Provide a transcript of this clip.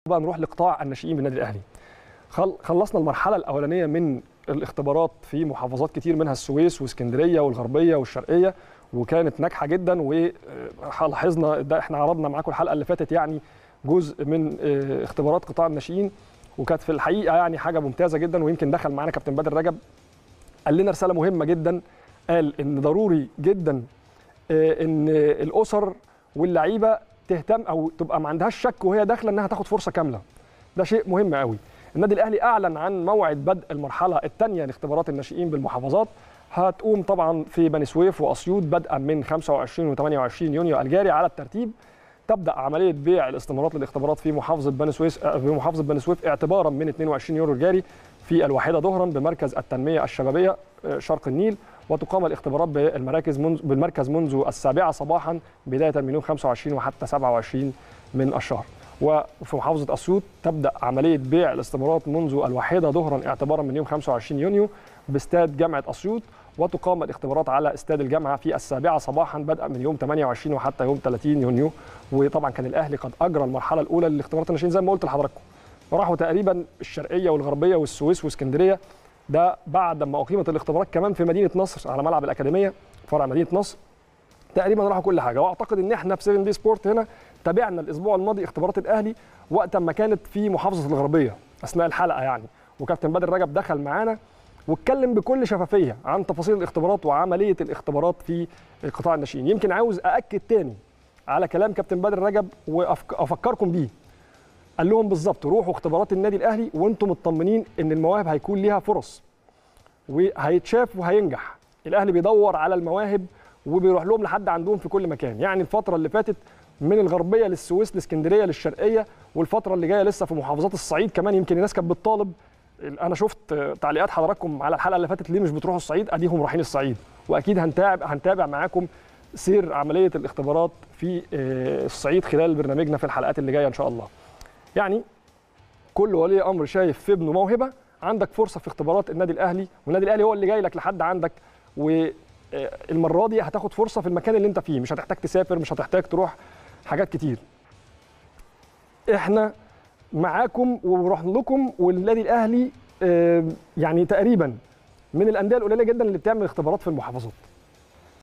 بقى نروح لقطاع الناشئين بالنادي الاهلي خل... خلصنا المرحله الاولانيه من الاختبارات في محافظات كتير منها السويس واسكندريه والغربيه والشرقيه وكانت ناجحه جدا ولاحظنا ده احنا عرضنا معاكم الحلقه اللي فاتت يعني جزء من اه، اختبارات قطاع الناشئين وكانت في الحقيقه يعني حاجه ممتازه جدا ويمكن دخل معانا كابتن بدر رجب قال لنا رساله مهمه جدا قال ان ضروري جدا اه، ان الاسر واللعيبه تهتم او تبقى ما عندهاش شك وهي داخله انها تاخد فرصه كامله ده شيء مهم قوي النادي الاهلي اعلن عن موعد بدء المرحله الثانيه لاختبارات الناشئين بالمحافظات هتقوم طبعا في بني سويف واسيوط بدءا من 25 و28 يونيو الجاري على الترتيب تبدا عمليه بيع الاستمارات للاختبارات في محافظه بني سويف في محافظه بني سويف اعتبارا من 22 يونيو الجاري في الواحده ظهرا بمركز التنميه الشبابيه آه، شرق النيل وتقام الاختبارات بالمراكز منذ بالمركز منذ السابعه صباحا بدايه من يوم 25 وحتى 27 من الشهر وفي محافظه اسيوط تبدا عمليه بيع الاستمارات منذ الواحده ظهرا اعتبارا من يوم 25 يونيو باستاد جامعه اسيوط وتقام الاختبارات على استاد الجامعه في السابعه صباحا بدءا من يوم 28 وحتى يوم 30 يونيو وطبعا كان الاهلي قد اجرى المرحله الاولى لاختبارات الناشئين زي ما قلت لحضراتكم راحوا تقريبا الشرقيه والغربيه والسويس واسكندريه ده بعد ما اقيمت الاختبارات كمان في مدينه نصر على ملعب الاكاديميه فرع مدينه نصر تقريبا راحوا كل حاجه واعتقد ان احنا في 7 دي سبورت هنا تابعنا الاسبوع الماضي اختبارات الاهلي وقت ما كانت في محافظه الغربيه اثناء الحلقه يعني وكابتن بدر رجب دخل معانا واتكلم بكل شفافيه عن تفاصيل الاختبارات وعمليه الاختبارات في قطاع الناشئين يمكن عاوز ااكد تاني على كلام كابتن بدر رجب وافكركم بيه قال لهم بالظبط روحوا اختبارات النادي الاهلي وانتم مطمنين ان المواهب هيكون ليها فرص وهيتشاف وهينجح الاهلي بيدور على المواهب وبيروح لهم لحد عندهم في كل مكان يعني الفتره اللي فاتت من الغربيه للسويس لاسكندريه للشرقيه والفتره اللي جايه لسه في محافظات الصعيد كمان يمكن الناس كانت بتطالب انا شفت تعليقات حضراتكم على الحلقه اللي فاتت ليه مش بتروحوا الصعيد اديهم رايحين الصعيد واكيد هنتابع هنتابع معاكم سير عمليه الاختبارات في الصعيد خلال برنامجنا في الحلقات اللي جايه ان شاء الله يعني كل ولي امر شايف في ابنه موهبه عندك فرصه في اختبارات النادي الاهلي والنادي الاهلي هو اللي جاي لك لحد عندك والمره دي هتاخد فرصه في المكان اللي انت فيه مش هتحتاج تسافر مش هتحتاج تروح حاجات كتير احنا معاكم وبنروح لكم والنادي الاهلي يعني تقريبا من الانديه القليله جدا اللي بتعمل اختبارات في المحافظات